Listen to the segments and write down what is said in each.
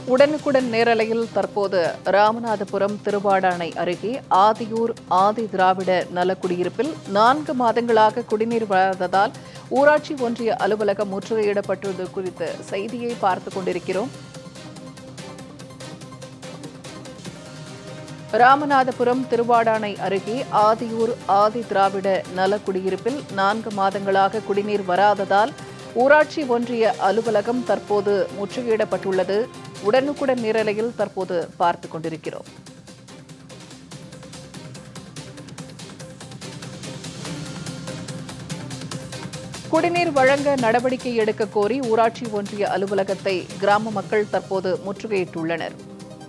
உடனுக்குடன் நேரலையில் தற்போது ராமநாதபுரம் திருவாடானை அருகே ஆதியூர் ஆதி திராவிட நலக்குடியிருப்பில் நான்கு மாதங்களாக குடிநீர் வராததால் ஊராட்சி ஒன்றிய அலுவலகம் முற்றுகையிடப்பட்டது குறித்த செய்தியை பார்த்துக் கொண்டிருக்கிறோம் ராமநாதபுரம் திருவாடானை அருகே ஆதியூர் ஆதி திராவிட நலக்குடியிருப்பில் நான்கு மாதங்களாக குடிநீர் வராததால் ஊராட்சி ஒன்றிய அலுவலகம் தற்போது முற்றுகையிடப்பட்டுள்ளது உடனுக்குடன் நேரலையில் தற்போது பார்த்துக் கொண்டிருக்கிறோம் குடிநீர் வழங்க நடவடிக்கை எடுக்க கோரி ஊராட்சி ஒன்றிய அலுவலகத்தை கிராம மக்கள் தற்போது முற்றுகையிட்டுள்ளனர்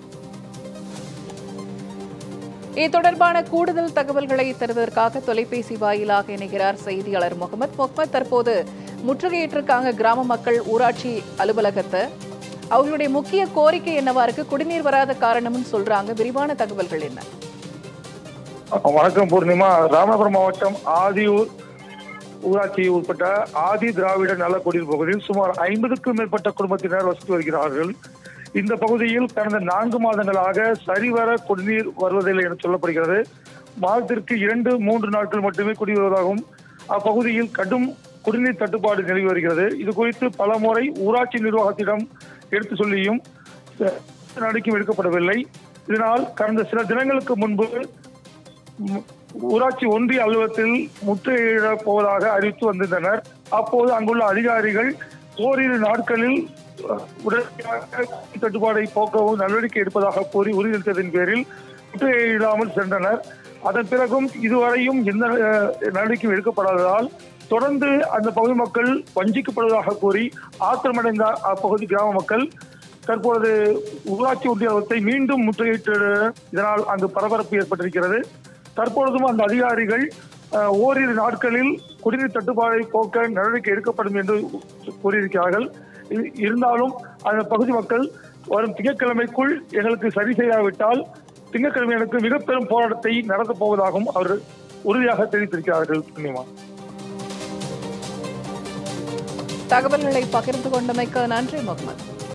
இது தொடர்பான கூடுதல் தகவல்களை தருவதற்காக தொலைபேசி வாயிலாக இணைகிறார் செய்தியாளர் முகமது முகமது தற்போது முற்றுகையிட்டிருக்காங்க கிராம மக்கள் ஊராட்சி அலுவலகத்தை அவங்களுடைய முக்கிய கோரிக்கை என்னவா இருக்கு குடிநீர் வராத காரணம்னு சொல்றாங்க விரிவான தகவல்கள் என்ன வணக்கம் பூர்ணிமா ராமநாதபுரம் மாவட்டம் ஆதியூர் ஊராட்சி உட்பட்ட ஆதி திராவிட நல குடியிருப்பு பகுதியில் சுமார் ஐம்பதுக்கும் மேற்பட்ட குடும்பத்தினர் வசித்து வருகிறார்கள் இந்த பகுதியில் கடந்த நான்கு மாதங்களாக சரிவர குடிநீர் வருவதில்லை என சொல்லப்படுகிறது மாதத்திற்கு இரண்டு மூன்று நாட்கள் மட்டுமே குடி வருவதாகவும் அப்பகுதியில் கடும் குடிநீர் தட்டுப்பாடு நிலவி வருகிறது இது குறித்து பல முறை ஊராட்சி நிர்வாகத்திடம் எடுத்து சொல்லியும் நடவடிக்கையும் எடுக்கப்படவில்லை இதனால் கடந்த சில தினங்களுக்கு முன்பு ம், ஊராட்சி ஒன்றிய அலுவலகத்தில் முற்றுகையிடப் போவதாக அறிவித்து வந்திருந்தனர் அப்போது அங்குள்ள அதிகாரிகள் ஓரிரு நாட்களில் அஹ், உடனடியாக குடிநீர் தட்டுப்பாடை போக்கவும் நடவடிக்கை எடுப்பதாக கூறி உறுதியளித்ததன் பேரில் முற்றுகையிடாமல் சென்றனர் அதன் பிறகும் இதுவரையும் எந்த அஹ், நடவடிக்கையும் எடுக்கப்படாததால் தொடர்ந்து அந்த பகுதி மக்கள் வஞ்சிக்கப்படுவதாக கூறி ஆத்திரமடைந்த அப்பகுதி கிராம மக்கள் தற்பொழுது ஊராட்சி ஒன்றிய அலுவலகத்தை மீண்டும் முற்றுகையிட்டு இதனால் அங்கு பரபரப்பு ஏற்பட்டிருக்கிறது தற்பொழுதும் அந்த அதிகாரிகள் அஹ், ஓரிரு நாட்களில் குடிநீர் தட்டுப்பாடை போக்க நடவடிக்கை எடுக்கப்படும் என்று கூறியிருக்கிறார்கள் இ- இருந்தாலும் அந்த பகுதி மக்கள் வரும் திங்கட்கிழமைக்குள் எங்களுக்கு சரி செய்யாவிட்டால் திங்கட்கிழமை எனக்கு மிக பெரும் போராட்டத்தை நடத்தப் போவதாகவும் அவர் உறுதியாக தெரிவித்திருக்கிறார்கள் பூர்ணிமா தகவல்களை பகிர்ந்து கொண்டமைக்கு நன்றி முகமது